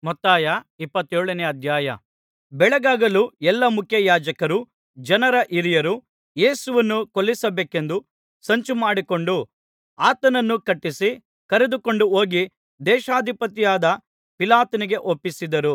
ಮತ್ತಾಯ ಇಪ್ಪತ್ತೇಳನೇ ಅಧ್ಯಾಯ ಬೆಳಗಾಗಲು ಎಲ್ಲಾ ಮುಖ್ಯಯಾಜಕರೂ ಜನರ ಹಿರಿಯರೂ ಯೇಸುವನ್ನು ಕೊಲ್ಲಿಸಬೇಕೆಂದು ಸಂಚುಮಾಡಿಕೊಂಡು ಆತನನ್ನು ಕಟ್ಟಿಸಿ ಕರೆದುಕೊಂಡು ಹೋಗಿ ದೇಶಾಧಿಪತಿಯಾದ ಪಿಲಾತನಿಗೆ ಒಪ್ಪಿಸಿದರು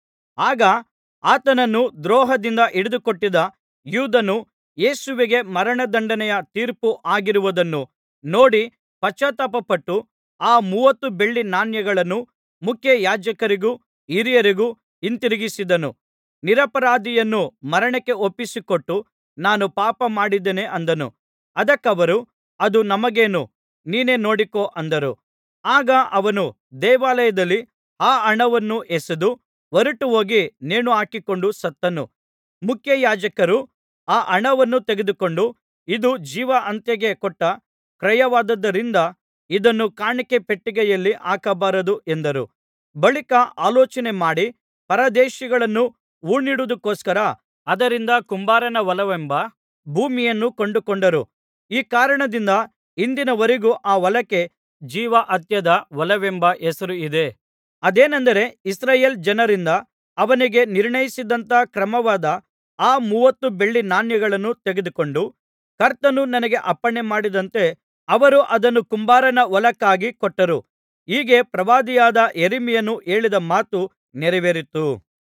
ಆಗ ಆತನನ್ನು ದ್ರೋಹದಿಂದ ಹಿಡಿದುಕೊಟ್ಟಿದ್ದ ಯೂದನು ಯೇಸುವಿಗೆ ಮರಣದಂಡನೆಯ ತೀರ್ಪು ಆಗಿರುವುದನ್ನು ನೋಡಿ ಪಶ್ಚಾತ್ತಾಪಪಟ್ಟು ಆ ಮೂವತ್ತು ಬೆಳ್ಳಿ ನಾಣ್ಯಗಳನ್ನು ಮುಖ್ಯಯಾಜಕರಿಗೂ ಹಿರಿಯರಿಗೂ ಹಿಂತಿರುಗಿಸಿದನು ನಿರಪರಾಧಿಯನ್ನು ಮರಣಕ್ಕೆ ಒಪ್ಪಿಸಿಕೊಟ್ಟು ನಾನು ಪಾಪ ಮಾಡಿದ್ದೇನೆ ಅಂದನು ಅದಕ್ಕವರು ಅದು ನಮಗೇನು ನೀನೇ ನೋಡಿಕೋ ಅಂದರು ಆಗ ಅವನು ದೇವಾಲಯದಲ್ಲಿ ಆ ಹಣವನ್ನು ಎಸೆದು ಹೊರಟುಹೋಗಿ ನೇಣು ಹಾಕಿಕೊಂಡು ಸತ್ತನು ಮುಖ್ಯಯಾಜಕರು ಆ ಹಣವನ್ನು ತೆಗೆದುಕೊಂಡು ಇದು ಜೀವಹತ್ಯೆಗೆ ಕೊಟ್ಟ ಕ್ರಯವಾದುದರಿಂದ ಇದನ್ನು ಕಾಣಿಕೆ ಪೆಟ್ಟಿಗೆಯಲ್ಲಿ ಹಾಕಬಾರದು ಎಂದರು ಬಳಿಕ ಆಲೋಚನೆ ಮಾಡಿ ಪರದೇಶಿಗಳನ್ನು ಹೂಣಿಡುವುದಕ್ಕೋಸ್ಕರ ಅದರಿಂದ ಕುಂಬಾರನ ಹೊಲವೆಂಬ ಭೂಮಿಯನ್ನು ಕೊಂಡುಕೊಂಡರು ಈ ಕಾರಣದಿಂದ ಇಂದಿನವರೆಗೂ ಆ ಹೊಲಕ್ಕೆ ಜೀವಹತ್ಯದ ಹೊಲವೆಂಬ ಹೆಸರು ಇದೆ ಅದೇನೆಂದರೆ ಇಸ್ರಾಯೇಲ್ ಜನರಿಂದ ಅವನಿಗೆ ನಿರ್ಣಯಿಸಿದಂಥ ಕ್ರಯವಾದ ಆ ಮೂವತ್ತು ಬೆಳ್ಳಿ ನಾಣ್ಯಗಳನ್ನು ತೆಗೆದುಕೊಂಡು ಕರ್ತನು ನನಗೆ ಅಪ್ಪಣೆ ಮಾಡಿದಂತೆ ಅವರು ಅದನ್ನು ಕುಂಬಾರನ ಹೊಲಕ್ಕಾಗಿ ಕೊಟ್ಟರು ಹೀಗೆ ಪ್ರವಾದಿಯಾದ ಯೆರೆಮೀಯನು ಹೇಳಿದ ಮಾತು ನೆರವೇರಿತು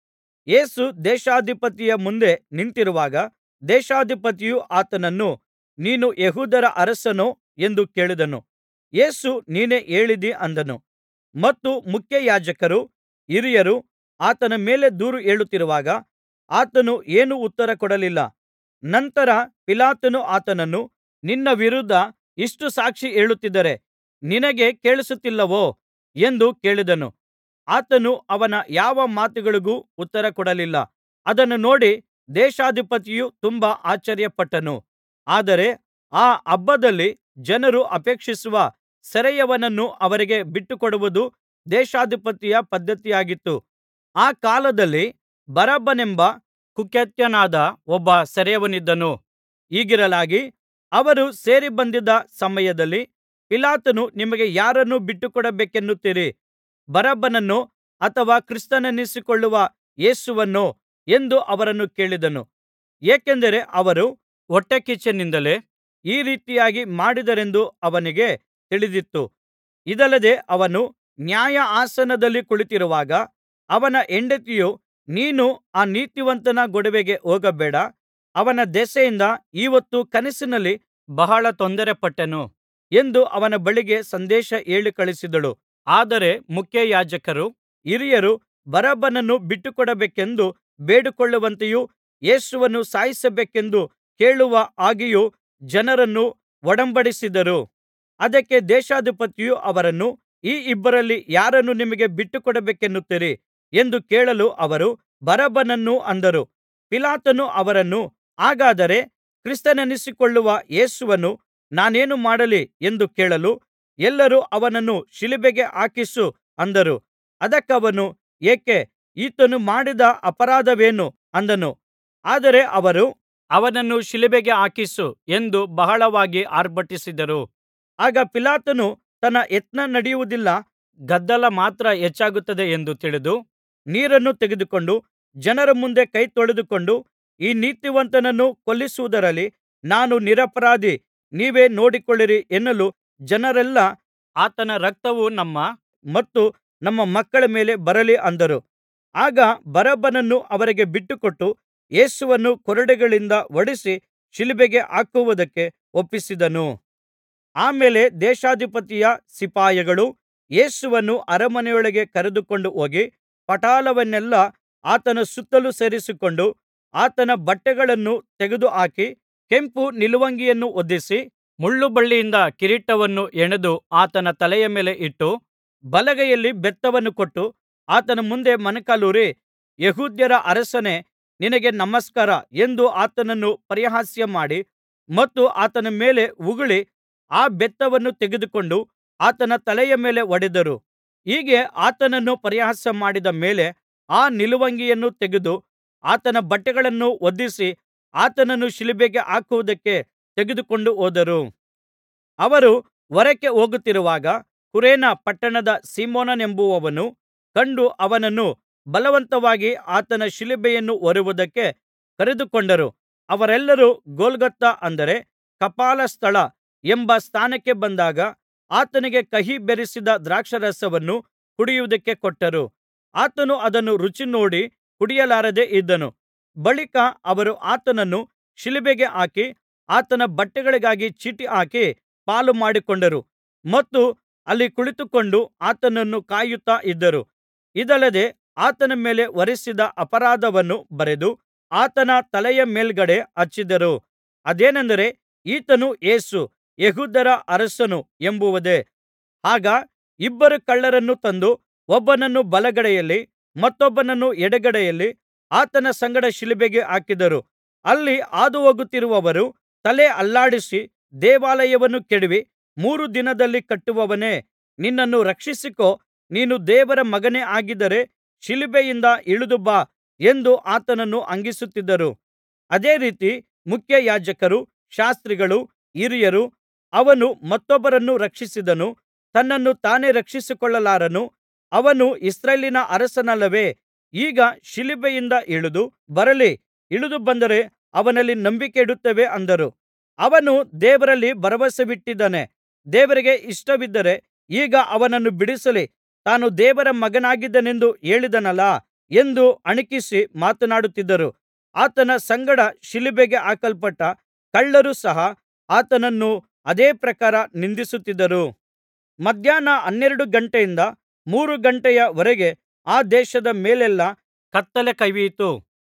ಯೇಸು ದೇಶಾಧಿಪತಿಯ ಮುಂದೆ ನಿಂತಿರುವಾಗ ದೇಶಾಧಿಪತಿಯು ಆತನನ್ನು ನೀನು ಯೆಹೂದ್ಯರ ಅರಸನೋ ಎಂದು ಕೇಳಿದನು ಯೇಸು ನೀನೇ ಹೇಳಿದಿ ಅಂದನು ಮತ್ತು ಮುಖ್ಯಯಾಜಕರೂ ಹಿರಿಯರೂ ಆತನ ಮೇಲೆ ದೂರು ಹೇಳುತ್ತಿರುವಾಗ ಆತನು ಏನೂ ಉತ್ತರ ಕೊಡಲಿಲ್ಲ ನಂತರ ಪಿಲಾತನು ಆತನನ್ನು ನಿನ್ನ ವಿರುದ್ಧ ಇಷ್ಟು ಸಾಕ್ಷಿ ಹೇಳುತ್ತಿದ್ದಾರೆ ನಿನಗೆ ಕೇಳಿಸುತ್ತಿಲ್ಲವೋ ಎಂದು ಕೇಳಿದನು ಆತನು ಅವನ ಯಾವ ಮಾತುಗಳಿಗೂ ಉತ್ತರ ಕೊಡಲಿಲ್ಲ ಅದನ್ನು ನೋಡಿ ದೇಶಾಧಿಪತಿಯು ತುಂಬಾ ಆಶ್ಚರ್ಯಪಟ್ಟನು ಆದರೆ ಆ ಹಬ್ಬದಲ್ಲಿ ಜನರು ಅಪೇಕ್ಷಿಸುವ ಸೆರೆಯವನನ್ನು ಅವರಿಗೆ ಬಿಟ್ಟುಕೊಡುವುದು ದೇಶಾಧಿಪತಿಯ ಪದ್ಧತಿಯಾಗಿತ್ತು ಆ ಕಾಲದಲ್ಲಿ ಬರಬ್ಬನೆಂಬ ಕುಖ್ಯಾತನಾದ ಒಬ್ಬ ಸೆರೆಯವನಿದ್ದನು ಹೀಗಿರಲಾಗಿ ಅವರು ಸೇರಿ ಬಂದಿದ್ದ ಸಮಯದಲ್ಲಿ ಪಿಲಾತನು ನಿಮಗೆ ಯಾರನ್ನು ಬಿಟ್ಟುಕೊಡಬೇಕೆನ್ನುತ್ತೀರಿ ಬರಬ್ಬನನ್ನೋ ಅಥವಾ ಕ್ರಿಸ್ತನೆನಿಸಿಕೊಳ್ಳುವ ಯೇಸುವನ್ನೋ ಎಂದು ಅವರನ್ನು ಕೇಳಿದನು ಏಕೆಂದರೆ ಅವರು ಹೊಟ್ಟೆಕಿಚ್ಚಿನಿಂದಲೇ ಈ ರೀತಿಯಾಗಿ ಮಾಡಿದರೆಂದು ಅವನಿಗೆ ತಿಳಿದಿತ್ತು ಇದಲ್ಲದೆ ಅವನು ನ್ಯಾಯಾಸನದಲ್ಲಿ ಕುಳಿತಿರುವಾಗ ಅವನ ಹೆಂಡತಿಯು ನೀನು ಆ ನೀತಿವಂತನ ಗೊಡವೆಗೆ ಹೋಗಬೇಡ ಅವನ ದೆಸೆಯಿಂದ ಈಹೊತ್ತು ಕನಸಿನಲ್ಲಿ ಬಹಳ ತೊಂದರೆಪಟ್ಟೆನು ಎಂದು ಅವನ ಬಳಿಗೆ ಸಂದೇಶ ಹೇಳಿ ಕಳುಹಿಸಿದಳು ಆದರೆ ಮುಖ್ಯಯಾಜಕರೂ ಹಿರಿಯರೂ ಬರಬ್ಬನನ್ನು ಬಿಟ್ಟುಕೊಡಬೇಕೆಂದು ಬೇಡಿಕೊಳ್ಳುವಂತೆಯೂ ಯೇಸುವನ್ನು ಸಾಯಿಸಬೇಕೆಂದು ಕೇಳುವ ಹಾಗೆಯೂ ಜನರನ್ನು ಒಡಂಬಡಿಸಿದರು ಅದಕ್ಕೆ ದೇಶಾಧಿಪತಿಯು ಅವರನ್ನು ಈ ಇಬ್ಬರಲ್ಲಿ ಯಾರನ್ನು ನಿಮಗೆ ಬಿಟ್ಟುಕೊಡಬೇಕೆನ್ನುತ್ತೀರಿ ಎಂದು ಕೇಳಲು ಅವರು ಬರಬ್ಬನನ್ನು ಅಂದರು ಪಿಲಾತನು ಅವರನ್ನು ಹಾಗಾದರೆ ಕ್ರಿಸ್ತನೆನಿಸಿಕೊಳ್ಳುವ ಯೇಸುವನ್ನು ನಾನೇನು ಮಾಡಲಿ ಎಂದು ಕೇಳಲು ಎಲ್ಲರೂ ಅವನನ್ನು ಶಿಲುಬೆಗೆ ಹಾಕಿಸು ಅಂದರು ಅದಕ್ಕವನು ಏಕೆ ಈತನು ಮಾಡಿದ ಅಪರಾಧವೇನು ಅಂದನು ಆದರೆ ಅವರು ಅವನನ್ನು ಶಿಲುಬೆಗೆ ಹಾಕಿಸು ಎಂದು ಬಹಳವಾಗಿ ಆರ್ಭಟಿಸಿದರು ಆಗ ಪಿಲಾತನು ತನ್ನ ಯತ್ನ ನಡೆಯುವುದಿಲ್ಲ ಗದ್ದಲ ಮಾತ್ರ ಹೆಚ್ಚಾಗುತ್ತದೆ ಎಂದು ತಿಳಿದು ನೀರನ್ನು ತೆಗೆದುಕೊಂಡು ಜನರ ಮುಂದೆ ಕೈ ತೊಳೆದುಕೊಂಡು ಈ ನೀತಿವಂತನನ್ನು ಕೊಲ್ಲಿಸುವುದರಲ್ಲಿ ನಾನು ನಿರಪರಾಧಿ ನೀವೇ ನೋಡಿಕೊಳ್ಳಿರಿ ಎನ್ನಲು ಜನರೆಲ್ಲಾ ಆತನ ರಕ್ತವು ನಮ್ಮ ಮತ್ತು ನಮ್ಮ ಮಕ್ಕಳ ಮೇಲೆ ಬರಲಿ ಅಂದರು ಆಗ ಬರಬ್ಬನನ್ನು ಅವರಿಗೆ ಬಿಟ್ಟುಕೊಟ್ಟು ಯೇಸುವನ್ನು ಕೊರಡೆಗಳಿಂದ ಹೊಡಿಸಿ ಶಿಲುಬೆಗೆ ಹಾಕುವುದಕ್ಕೆ ಒಪ್ಪಿಸಿದನು ಆಮೇಲೆ ದೇಶಾಧಿಪತಿಯ ಸಿಪಾಯಿಗಳು ಯೇಸುವನ್ನು ಅರಮನೆಯೊಳಗೆ ಕರೆದುಕೊಂಡು ಹೋಗಿ ಪಟಾಲವನ್ನೆಲ್ಲಾ ಆತನ ಸುತ್ತಲು ಸೇರಿಸಿಕೊಂಡು ಆತನ ಬಟ್ಟೆಗಳನ್ನು ತೆಗೆದುಹಾಕಿ ಕೆಂಪು ನಿಲುವಂಗಿಯನ್ನು ಹೊದಿಸಿ ಮುಳ್ಳುಬಳ್ಳಿಯಿಂದ ಕಿರೀಟವನ್ನು ಹೆಣೆದು ಆತನ ತಲೆಯ ಮೇಲೆ ಇಟ್ಟು ಬಲಗೈಯಲ್ಲಿ ಬೆತ್ತವನ್ನು ಕೊಟ್ಟು ಆತನ ಮುಂದೆ ಮೊಣಕಾಲೂರಿ ಯೆಹೂದ್ಯರ ಅರಸನೇ ನಿನಗೆ ನಮಸ್ಕಾರ ಎಂದು ಆತನನ್ನು ಪರಿಹಾಸ್ಯ ಮಾಡಿ ಮತ್ತು ಆತನ ಮೇಲೆ ಉಗುಳಿ ಆ ಬೆತ್ತವನ್ನು ತೆಗೆದುಕೊಂಡು ಆತನ ತಲೆಯ ಮೇಲೆ ಹೊಡೆದರು ಹೀಗೆ ಆತನನ್ನು ಪರಿಹಾಸ್ಯ ಮಾಡಿದ ಮೇಲೆ ಆ ನಿಲುವಂಗಿಯನ್ನು ತೆಗೆದು ಆತನ ಬಟ್ಟೆಗಳನ್ನು ಹೊದಿಸಿ ಆತನನ್ನು ಶಿಲುಬೆಗೆ ಹಾಕುವುದಕ್ಕೆ ತೆಗೆದುಕೊಂಡು ಹೋದರು ಅವರು ಹೊರಕ್ಕೆ ಹೋಗುತ್ತಿರುವಾಗ ಕುರೇನ ಪಟ್ಟಣದ ಸೀಮೋನನೆಂಬುವವನು ಕಂಡು ಅವನನ್ನು ಬಲವಂತವಾಗಿ ಆತನ ಶಿಲುಬೆಯನ್ನು ಹೊರುವುದಕ್ಕೆ ಕರೆದುಕೊಂಡರು ಅವರೆಲ್ಲರೂ ಗೊಲ್ಗೊಥಾ ಅಂದರೆ ಕಪಾಲ ಸ್ಥಳ ಎಂಬ ಸ್ಥಾನಕ್ಕೆ ಬಂದಾಗ ಆತನಿಗೆ ಕಹಿ ಬೆರಸಿದ ದ್ರಾಕ್ಷಾರಸವನ್ನು ಕುಡಿಯುವುದಕ್ಕೆ ಕೊಟ್ಟರು ಆತನು ಅದನ್ನು ರುಚಿ ನೋಡಿ ಕುಡಿಯಲಾರದೆ ಇದ್ದನು ಬಳಿಕ ಅವರು ಆತನನ್ನು ಶಿಲುಬೆಗೆ ಹಾಕಿ ಆತನ ಬಟ್ಟೆಗಳಿಗಾಗಿ ಚೀಟು ಹಾಕಿ ಪಾಲು ಮಾಡಿಕೊಂಡರು ಮತ್ತು ಅಲ್ಲಿ ಕುಳಿತುಕೊಂಡು ಆತನನ್ನು ಕಾಯುತ್ತಾ ಇದ್ದರು ಇದಲ್ಲದೆ ಆತನ ಮೇಲೆ ಹೊರಿಸಿದ ಅಪರಾಧವನ್ನು ಬರೆದು ಆತನ ತಲೆಯ ಮೇಲ್ಗಡೆ ಹಚ್ಚಿದರು ಅದೇನೆಂದರೆ ಈತನು ಯೇಸು ಯೆಹೂದ್ಯರ ಅರಸನು ಎಂಬುದೇ ಆಗ ಇಬ್ಬರು ಕಳ್ಳರನ್ನು ತಂದು ಒಬ್ಬನನ್ನು ಬಲಗಡೆಯಲ್ಲಿ ಮತ್ತೊಬ್ಬನನ್ನು ಎಡಗಡೆಯಲ್ಲಿ ಆತನ ಸಂಗಡ ಶಿಲುಬೆಗೆ ಹಾಕಿದರು ಅಲ್ಲಿ ಹಾದುಹೋಗುತ್ತಿರುವವರು ತಲೆ ಅಲ್ಲಾಡಿಸಿ ದೇವಾಲಯವನ್ನು ಕೆಡವಿ ಮೂರು ದಿನದಲ್ಲಿ ಕಟ್ಟುವವನೇ ನಿನ್ನನ್ನು ರಕ್ಷಿಸಿಕೋ ನೀನು ದೇವರ ಮಗನೇ ಆಗಿದ್ದರೆ ಶಿಲುಬೆಯಿಂದ ಇಳಿದು ಬಾ ಎಂದು ಆತನನ್ನು ಹಂಗಿಸುತ್ತಿದ್ದರು ಅದೇ ರೀತಿ ಮುಖ್ಯಯಾಜಕರೂ ಶಾಸ್ತ್ರಿಗಳೂ ಹಿರಿಯರೂ ಅವನು ಮತ್ತೊಬ್ಬರನ್ನು ರಕ್ಷಿಸಿದನು ತನ್ನನ್ನು ತಾನೇ ರಕ್ಷಿಸಿಕೊಳ್ಳಲಾರನು ಅವನು ಇಸ್ರಾಯೇಲಿನ ಅರಸನಲ್ಲವೇ ಈಗ ಶಿಲುಬೆಯಿಂದ ಇಳಿದು ಬರಲಿ ಇಳಿದು ಬಂದರೆ ಅವನಲ್ಲಿ ನಂಬಿಕೆಯಿಡುತ್ತೇವೆ ಅಂದರು ಅವನು ದೇವರಲ್ಲಿ ಭರವಸವಿಟ್ಟಿದ್ದಾನೆ ದೇವರಿಗೆ ಇಷ್ಟವಿದ್ದರೆ ಈಗ ಅವನನ್ನು ಬಿಡಿಸಲಿ ತಾನು ದೇವರ ಮಗನಾಗಿದ್ದೇನೆಂದು ಹೇಳಿದನಲ್ಲಾ ಎಂದು ಅಣಕಿಸಿ ಮಾತನಾಡುತ್ತಿದ್ದರು ಆತನ ಸಂಗಡ ಶಿಲುಬೆಗೆ ಹಾಕಲ್ಪಟ್ಟ ಕಳ್ಳರು ಸಹ ಆತನನ್ನು ಅದೇ ಪ್ರಕಾರ ನಿಂದಿಸುತ್ತಿದ್ದರು ಮಧ್ಯಾಹ್ನ ಹನ್ನೆರಡು ಗಂಟೆಯಿಂದ ಮೂರು ಗಂಟೆಯ ವರೆಗೆ ಆ ದೇಶದ ಮೇಲೆಲ್ಲಾ ಕತ್ತಲೆ ಕವಿಯಿತು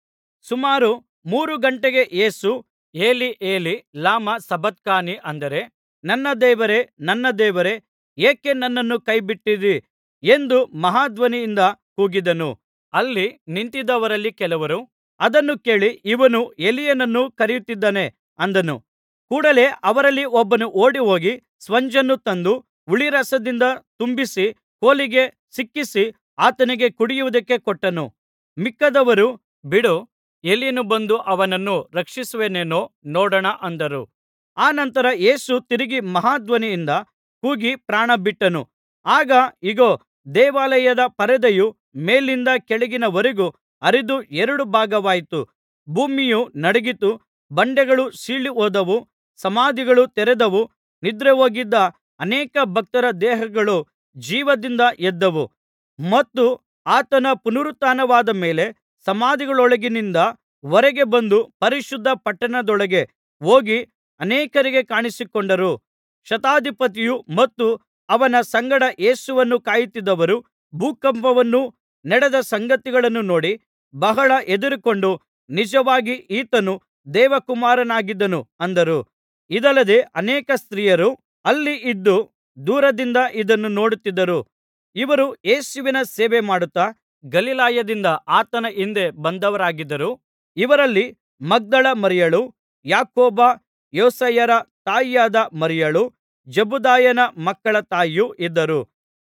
ಸುಮಾರು ಮೂರು ಗಂಟೆಗೆ ಯೇಸು ಏಲಿ ಏಲಿ ಲಾಮಾ ಸಬಕ್ತಾನಿ ಅಂದರೆ ನನ್ನ ದೇವರೇ ನನ್ನ ದೇವರೇ ಏಕೆ ನನ್ನನ್ನು ಕೈಬಿಟ್ಟಿದ್ದೀ ಎಂದು ಮಹಾಧ್ವನಿಯಿಂದ ಕೂಗಿದನು ಅಲ್ಲಿ ನಿಂತಿದ್ದವರಲ್ಲಿ ಕೆಲವರು ಅದನ್ನು ಕೇಳಿ ಇವನು ಎಲೀಯನನ್ನು ಕರೆಯುತ್ತಿದ್ದಾನೆ ಅಂದನು ಕೂಡಲೆ ಅವರಲ್ಲಿ ಒಬ್ಬನು ಓಡಿಹೋಗಿ ಸ್ಪಂಜನ್ನು ತಂದು ಹುಳಿರಸದಿಂದ ತುಂಬಿಸಿ ಕೋಲಿಗೆ ಸಿಕ್ಕಿಸಿ ಆತನಿಗೆ ಕುಡಿಯುವುದಕ್ಕೆ ಕೊಟ್ಟನು ಮಿಕ್ಕದವರು ಬಿಡು ಎಲೀಯನು ಬಂದು ಅವನನ್ನು ರಕ್ಷಿಸುವನೇನೋ ನೋಡೋಣ ಅಂದರು ಅನಂತರ ಯೇಸು ತಿರುಗಿ ಮಹಾಧ್ವನಿಯಿಂದ ಕೂಗಿ ಪ್ರಾಣಬಿಟ್ಟನು ಆಗ ಇಗೋ ದೇವಾಲಯದ ಪರದೆಯು ಮೇಲಿಂದ ಕೆಳಗಿನವರೆಗೂ ಹರಿದು ಎರಡು ಭಾಗವಾಯಿತು ಭೂಮಿಯು ನಡುಗಿತು ಬಂಡೆಗಳು ಸೀಳಿಹೋದವು ಸಮಾಧಿಗಳು ತೆರೆದವು ನಿದ್ರೆಹೋಗಿದ್ದ ಅನೇಕ ಭಕ್ತರ ದೇಹಗಳು ಜೀವದಿಂದ ಎದ್ದವು ಮತ್ತು ಆತನ ಪುನರುತ್ಥಾನವಾದ ಮೇಲೆ ಸಮಾಧಿಗಳೊಳಗಿನಿಂದ ಹೊರಗೆ ಬಂದು ಪರಿಶುದ್ಧ ಪಟ್ಟಣದೊಳಗೆ ಹೋಗಿ ಅನೇಕರಿಗೆ ಕಾಣಿಸಿಕೊಂಡರು ಶತಾಧಿಪತಿಯು ಮತ್ತು ಅವನ ಸಂಗಡ ಯೇಸುವನ್ನು ಕಾಯುತ್ತಿದ್ದವರು ಭೂಕಂಪವನ್ನೂ ನಡೆದ ಸಂಗತಿಗಳನ್ನೂ ನೋಡಿ ಬಹಳ ಹೆದರಿಕೊಂಡು ನಿಜವಾಗಿ ಈತನು ದೇವಕುಮಾರನಾಗಿದ್ದನು ಅಂದರು ಇದಲ್ಲದೆ ಅನೇಕ ಸ್ತ್ರೀಯರು ಅಲ್ಲಿ ಇದ್ದು ದೂರದಿಂದ ಇದನ್ನು ನೋಡುತ್ತಿದ್ದರು ಇವರು ಯೇಸುವಿನ ಸೇವೆ ಮಾಡುತ್ತಾ ಗಲಿಲಾಯದಿಂದ ಆತನ ಹಿಂದೆ ಬಂದವರಾಗಿದ್ದರು ಇವರಲ್ಲಿ ಮಗ್ದಲ ಮರಿಯಳೂ ಯಾಕೋಬ ಯೋಸೇಯರ ತಾಯಿಯಾದ ಮರಿಯಳೂ ಜೆಬೆದಾಯನ ಮಕ್ಕಳ ತಾಯಿಯೂ ಇದ್ದರು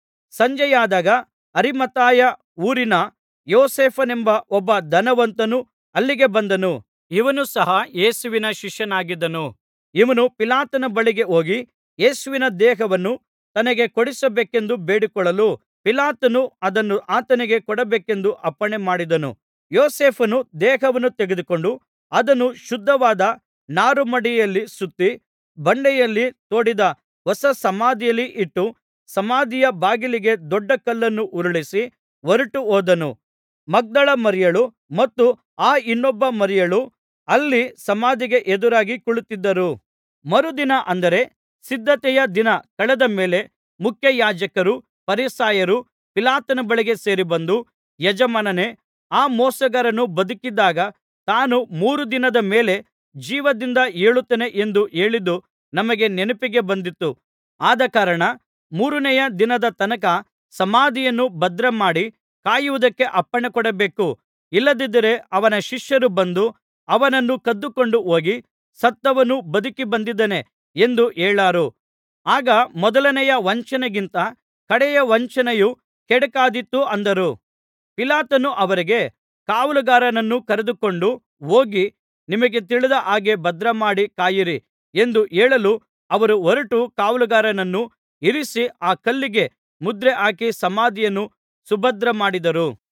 ಸಂಜೆಯಾದಾಗ ಅರಿಮಥಾಯ ಊರಿನ ಯೋಸೇಫನೆಂಬ ಒಬ್ಬ ಧನವಂತನು ಅಲ್ಲಿಗೆ ಬಂದನು ಇವನು ಸಹ ಯೇಸುವಿನ ಶಿಷ್ಯನಾಗಿದ್ದನು ಇವನು ಪಿಲಾತನ ಬಳಿಗೆ ಹೋಗಿ ಯೇಸುವಿನ ದೇಹವನ್ನು ತನಗೆ ಕೊಡಿಸಬೇಕೆಂದು ಬೇಡಿಕೊಳ್ಳಲು ಪಿಲಾತನು ಅದನ್ನು ಆತನಿಗೆ ಕೊಡಬೇಕೆಂದು ಅಪ್ಪಣೆ ಮಾಡಿದನು ಯೋಸೇಫನು ದೇಹವನ್ನು ತೆಗೆದುಕೊಂಡು ಅದನ್ನು ಶುದ್ಧವಾದ ನಾರುಮಡಿಯಲ್ಲಿ ಸುತ್ತಿ ಬಂಡೆಯಲ್ಲಿ ತೋಡಿದ ಹೊಸ ಸಮಾಧಿಯಲ್ಲಿ ಇಟ್ಟು ಸಮಾಧಿಯ ಬಾಗಿಲಿಗೆ ದೊಡ್ಡ ಕಲ್ಲನ್ನು ಉರುಳಿಸಿ ಹೊರಟು ಹೋದನು ಮಗ್ದಲ ಮರಿಯಳು ಮತ್ತು ಆ ಇನ್ನೊಬ್ಬ ಮರಿಯಳು ಅಲ್ಲಿ ಸಮಾಧಿಗೆ ಎದುರಾಗಿ ಕುಳಿತಿದ್ದರು ಮರುದಿನ ಅಂದರೆ ಸಿದ್ಧತೆಯ ದಿನ ಕಳೆದ ಮೇಲೆ ಮುಖ್ಯಯಾಜಕರೂ ಫರಿಸಾಯರೂ ಪಿಲಾತನ ಬಳಿಗೆ ಸೇರಿಬಂದು ಯಜಮಾನನೇ ಆ ಮೋಸಗಾರನು ಬದುಕಿದ್ದಾಗ ತಾನು ಮೂರು ದಿನದ ಮೇಲೆ ಜೀವದಿಂದ ಏಳುತ್ತೇನೆ ಎಂದು ಹೇಳಿದ್ದು ನಮಗೆ ನೆನಪಿಗೆ ಬಂದಿತು ಆದಕಾರಣ ಮೂರನೆಯ ದಿನದ ತನಕ ಸಮಾಧಿಯನ್ನು ಭದ್ರಮಾಡಿ ಕಾಯುವುದಕ್ಕೆ ಅಪ್ಪಣೆಕೊಡಬೇಕು ಇಲ್ಲದಿದ್ದರೆ ಅವನ ಶಿಷ್ಯರು ಬಂದು ಅವನನ್ನು ಕದ್ದುಕೊಂಡು ಹೋಗಿ ಸತ್ತವನು ಬದುಕಿ ಬಂದಿದ್ದಾನೆ ಎಂದು ಹೇಳಾರು ಆಗ ಮೊದಲನೆಯ ವಂಚನೆಗಿಂತ ಕಡೆಯ ವಂಚನೆಯು ಕೆಡುಕಾದೀತು ಅಂದರು ಪಿಲಾತನು ಅವರಿಗೆ ಕಾವಲುಗಾರನನ್ನು ಕರೆದುಕೊಂಡು ಹೋಗಿ ನಿಮಗೆ ತಿಳಿದ ಹಾಗೆ ಭದ್ರಮಾಡಿ ಕಾಯಿರಿ ಎಂದು ಹೇಳಲು ಅವರು ಹೊರಟು ಕಾವಲುಗಾರನನ್ನು ಇರಿಸಿ ಆ ಕಲ್ಲಿಗೆ ಮುದ್ರೆ ಹಾಕಿ ಸಮಾಧಿಯನ್ನು ಸುಭದ್ರಮಾಡಿದರು